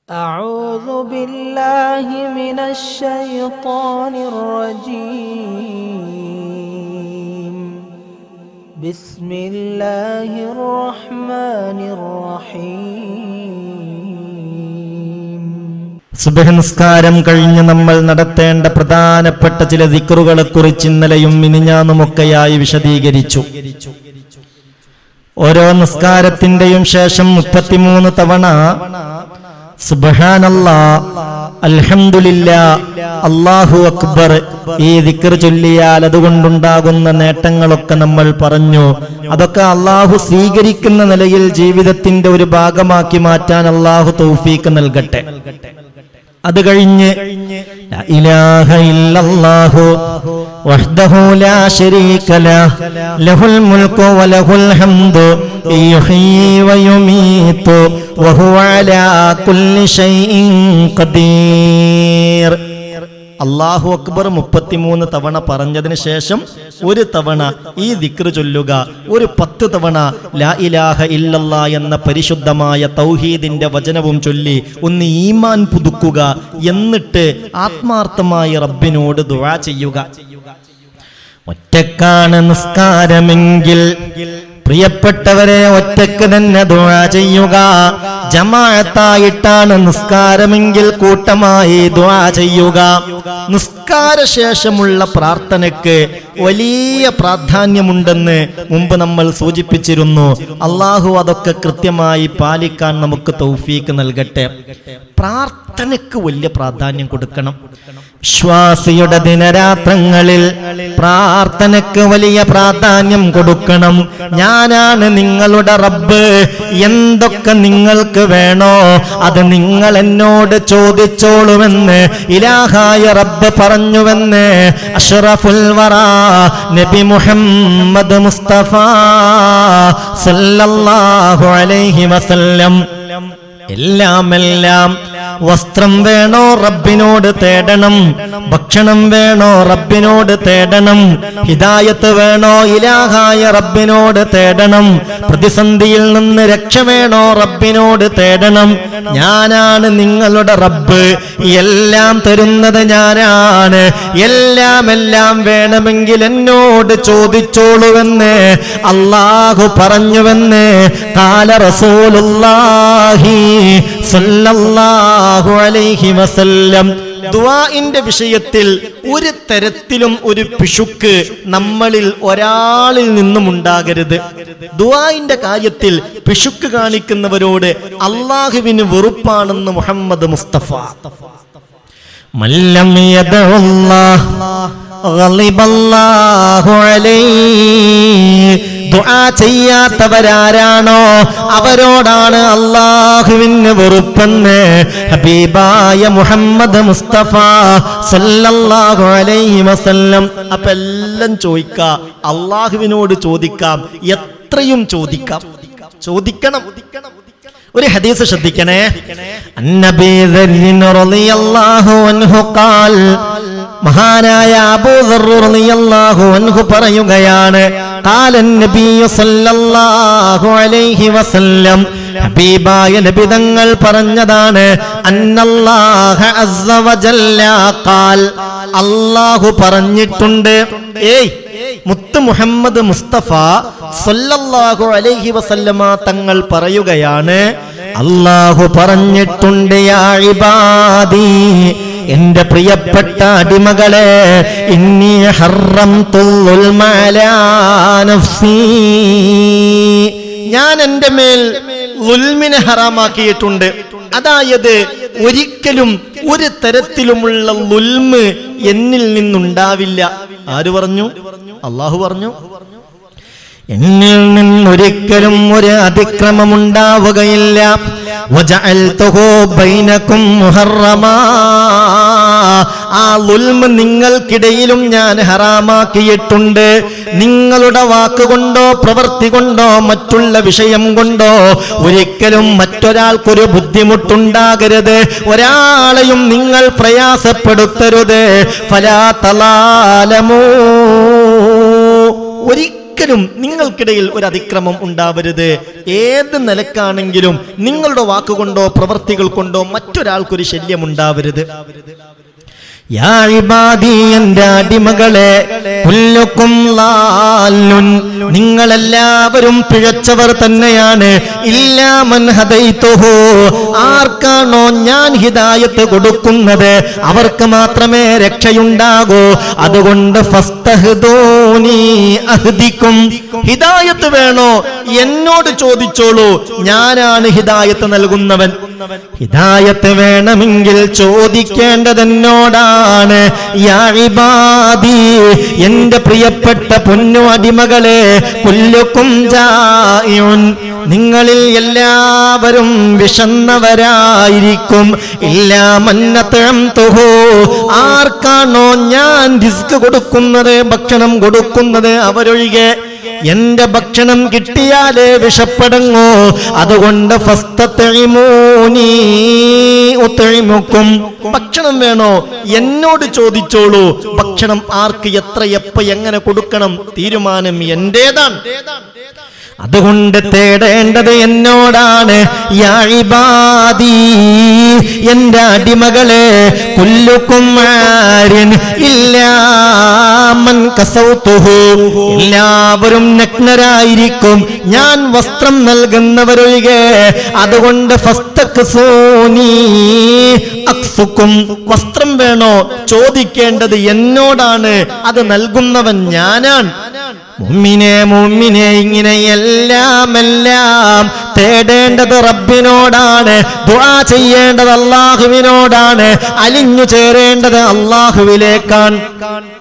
أعوذ بالله من الشيطان الرجيم بسم الله الرحمن الرحيم സുബഹ നിസ്കാരം കഴിഞ്ഞ് നമ്മൾ നടത്തേണ്ട പ്രധാനപ്പെട്ട ചില ദിക്റുകളെ കുറിച്ച് ഇന്നലെയും മിനിഞ്ഞാന്നുമൊക്കെയായി വിശദീകരിച്ചു ഓരോ നിസ്കാരത്തിന്റെയും ശേഷം മുപ്പത്തിമൂന്ന് തവണ സുബഹാനല്ലാ അൽഹംദുലില്ലാ അല്ലാഹു അക്ബർ ഈ ദിക്ർ ചൊല്ലിയാൽ അതുകൊണ്ടുണ്ടാകുന്ന നേട്ടങ്ങളൊക്കെ നമ്മൾ പറഞ്ഞു അതൊക്കെ അള്ളാഹു സ്വീകരിക്കുന്ന നിലയിൽ ജീവിതത്തിന്റെ ഒരു ഭാഗമാക്കി മാറ്റാൻ അള്ളാഹു തൗഫീക്ക് നൽകട്ടെ അത് കഴിഞ്ഞ് ലാ ഇലാഹ ഇല്ലല്ലാഹു വഹ്ദഹു ലാ ശരീക ലഹ് ലഹുൽ മുൽക്കു വലഹുൽ ഹംദു യുഹ്യി വയുമീതു വഹുവ അലാ കുല്ലി ഷൈഇൻ ഖദീർ അള്ളാഹു അക്ബർ മുപ്പത്തിമൂന്ന് തവണ പറഞ്ഞതിന് ശേഷം ഒരു തവണ ഈ ദിക്ർ ചൊല്ലുക ഒരു പത്ത് തവണ ലാ ഇലാഹ ഇല്ലല്ലാ എന്ന പരിശുദ്ധമായ തൗഹീദിന്റെ വചനവും ചൊല്ലി ഒന്ന് ഈമാൻ പുതുക്കുക എന്നിട്ട് ആത്മാർത്ഥമായി റബ്ബിനോട് ദുആ ചെയ്യുക ഒറ്റക്കാണ് നിസ്കാരമെങ്കിൽ പ്രിയപ്പെട്ടവരെ ഒറ്റക്ക് തന്നെ ദുആ ചെയ്യുക ജമാഅത്തായിട്ടാണ് നിസ്കാരമെങ്കിൽ കൂട്ടമായി ദുആ ചെയ്യുക നിസ്കാര ശേഷമുള്ള പ്രാർത്ഥനയ്ക്ക് വലിയ പ്രാധാന്യമുണ്ടെന്ന് മുമ്പ് നമ്മൾ സൂചിപ്പിച്ചിരുന്നു അള്ളാഹു അതൊക്കെ കൃത്യമായി പാലിക്കാൻ നമുക്ക് തൗഫീക്ക് നൽകട്ടെ പ്രാർത്ഥനയ്ക്ക് വലിയ പ്രാധാന്യം കൊടുക്കണം വിശ്വാസിയുടെ ദിനരാത്രങ്ങളിൽ പ്രാർത്ഥനയ്ക്ക് വലിയ പ്രാധാന്യം കൊടുക്കണം ഞാനാണ് നിങ്ങളുടെ റബ്ബ് എന്തൊക്കെ നിങ്ങൾക്ക് വേണോ അത് നിങ്ങൾ എന്നോട് ചോദിച്ചോളുമെന്ന് ഇലാഹായ റബ്ബ് പറഞ്ഞുവെന്ന് അഷ്റഫുൽ വറ നബി മുഹമ്മദ് മുസ്തഫ സല്ലല്ലാഹു അലൈഹി വസല്ലം എല്ലാം എല്ലാം വസ്ത്രം വേണോ റബ്ബിനോട് തേടണം ഭക്ഷണം വേണോ റബ്ബിനോട് തേടണം ഹിദായത്ത് വേണോ ഇലാഹായ റബ്ബിനോട് തേടണം പ്രതിസന്ധിയിൽ നിന്ന് രക്ഷ വേണോ റബ്ബിനോട് തേടണം ഞാനാണ് നിങ്ങളുടെ റബ്ബ് എല്ലാം തരുന്നത് ഞാനാണ് എല്ലാം എല്ലാം വേണമെങ്കിൽ എന്നോട് ചോദിച്ചോളുവെന്ന് അള്ളാഹു പറഞ്ഞുവെന്ന് കാല റസൂലുള്ളാഹി സല്ലല്ലാഹു അലൈഹി വസല്ലം ദുആഇന്റെ വിഷയത്തിൽ ഒരു തരത്തിലും ഒരു പിശുക്ക് നമ്മളിൽ ഒരാളിൽ നിന്നും ഉണ്ടാകരുത് ദുആഇന്റെ കാര്യത്തിൽ പിശുക്ക് കാണിക്കുന്നവരോട് അള്ളാഹുവിന് വെറുപ്പാണെന്ന് മുഹമ്മദ് മുസ്തഫ മല്ലം യദഉല്ലാഹ് ഗളിബല്ലാഹു അലൈഹി ദുആ ചെയ്യാത്തവരാരാണോ അവരോടാണ് അള്ളാഹുവിന് വെറുപ്പെന്ന് ഹബീബായ മുഹമ്മദ് മുസ്തഫ സല്ലല്ലാഹു അലൈഹി വസല്ലം അപ്പൊ എല്ലാം ചോദിക്കാം അള്ളാഹുവിനോട് ചോദിക്കാം എത്രയും ചോദിക്കാം ചോദിക്കണം ഒരു ഹദീസ് ശ്രദ്ധിക്കണേ അന്നബി ദർരിൻ റളിയല്ലാഹു അൻഹു ഖാൽ മഹാനായ അബൂ ദർർ റളിയല്ലാഹു അൻഹു പറയുകയാണ് ഖാലൻ നബി സല്ലല്ലാഹു അലൈഹി വസല്ലം ഹബീബായ നബി തങ്ങൾ പറഞ്ഞതാണ് അന്നല്ലാഹ അസ്സ വജല്ല ഖാൽ അല്ലാഹു പറഞ്ഞിട്ടുണ്ട് ഏയ് മുത്ത് മുഹമ്മദ് മുസ്തഫ സല്ലല്ലാഹു അലൈഹി വസല്ലമ തങ്ങൾ പറയുകയാണ് അള്ളാഹു പറഞ്ഞിട്ടുണ്ട് യാ ഇബാദി എന്റെ പ്രിയപ്പെട്ട അടിമകളെ ഇന്നി ഹറം ഞാൻ എന്റെ മേൽ ഉൽമിനെ ഹറാമാക്കിയിട്ടുണ്ട് അതായത് ഒരിക്കലും ഒരു തരത്തിലുമുള്ള ലുൽമ് എന്നിൽ നിന്നുണ്ടാവില്ല ആര് പറഞ്ഞു അള്ളാഹു പറഞ്ഞു എന്നിൽ നിന്നൊരിക്കലും ഒരു അതിക്രമം ഉണ്ടാവുകയില്ല വജഅൽതുഹു ബൈനക്കും മുഹറമാ ആ ലുൽമ് നിങ്ങൾക്കിടയിലും ഞാൻ ഹറാമാക്കിയിട്ടുണ്ട് നിങ്ങളുടെ വാക്കുകൊണ്ടോ പ്രവൃത്തി കൊണ്ടോ മറ്റുള്ള വിഷയം കൊണ്ടോ ഒരിക്കലും മറ്റൊരാൾക്കൊരു ബുദ്ധിമുട്ടുണ്ടാകരുത് ഒരാളെയും നിങ്ങൾ പ്രയാസപ്പെടുത്തരുത് ഫലാ തലാലമോ ഒരിക്കലും ഒരിക്കലും നിങ്ങൾക്കിടയിൽ ഒരു അതിക്രമം ഉണ്ടാവരുത് ഏത് നിലക്കാണെങ്കിലും നിങ്ങളുടെ വാക്കുകൊണ്ടോ പ്രവർത്തികൾ കൊണ്ടോ മറ്റൊരാൾക്കൊരു ശല്യം ഉണ്ടാവരുത് യാ ഇബാദി എന്റെ അടിമകളെ കുല്ലുക്കും ലാലുൻ നിങ്ങളെല്ലാവരും പിഴച്ചവർ തന്നെയാണ് ഇല്ലാമൻ ഹദൈതുഹു ആർക്കാണോ ഞാൻ ഹിദായത്ത് കൊടുക്കുന്നത് അവർക്ക് മാത്രമേ രക്ഷയുണ്ടാകൂ അതുകൊണ്ട് ഫസ്തഹ്ദൂനി അഹ്ദിക്കും ഹിദായത്ത് വേണോ എന്നോട് ചോദിച്ചോളൂ ഞാനാണ് ഹിദായത്ത് നൽകുന്നവൻ ഹിദായത്ത് വേണമെങ്കിൽ ചോദിക്കേണ്ടത് എന്നോടാണ് യാ ഇബാദി എന്റെ പ്രിയപ്പെട്ട പൊന്നു അടിമകളെ കുല്ലുക്കും ജായുൻ നിങ്ങളിൽ എല്ലാവരും വിശന്നവരായിരിക്കും ഇല്ലാ മന്നത്തം തുഹു ആർക്കാണോ ഞാൻ റിസ്ക് കൊടുക്കുന്നത് ഭക്ഷണം കൊടുക്കുന്നത് അവരൊഴികെ എന്റെ ഭക്ഷണം കിട്ടിയാലേ വിഷപ്പടങ്ങോ അതുകൊണ്ട് ഫസ്തത്തെഴിമൂനി ഉത്തെഴിമുക്കും ഭക്ഷണം വേണോ എന്നോട് ചോദിച്ചോളൂ ഭക്ഷണം ആർക്ക് എത്ര എപ്പ എങ്ങനെ കൊടുക്കണം തീരുമാനം എന്റേതാണ് അതുകൊണ്ട് തേടേണ്ടത് എന്നോടാണ് യാ ഇബാദി എന്റെ അടിമകളെ കുല്ലുക്കും ആര്യൻ ഇല്ലാമൻ കസൗതുഹു എല്ലാവരും നഗ്നരായിരിക്കും ഞാൻ വസ്ത്രം നൽകുന്നവരൊഴികെ അതുകൊണ്ട് ഫസ്തക്സൂനി അക്സുക്കും വസ്ത്രം വേണോ ചോദിക്കേണ്ടത് എന്നോടാണ് അത് നൽകുന്നവൻ ഞാനാണ് മുമ്മിനെ മുമ്മിനെ ഇങ്ങനെ എല്ലാം എല്ലാം തേടേണ്ടത് റബ്ബിനോടാണ് ദുആ ചെയ്യേണ്ടത് അള്ളാഹുവിനോടാണ് അലിഞ്ഞു ചേരേണ്ടത് അള്ളാഹുവിലേക്കാണ്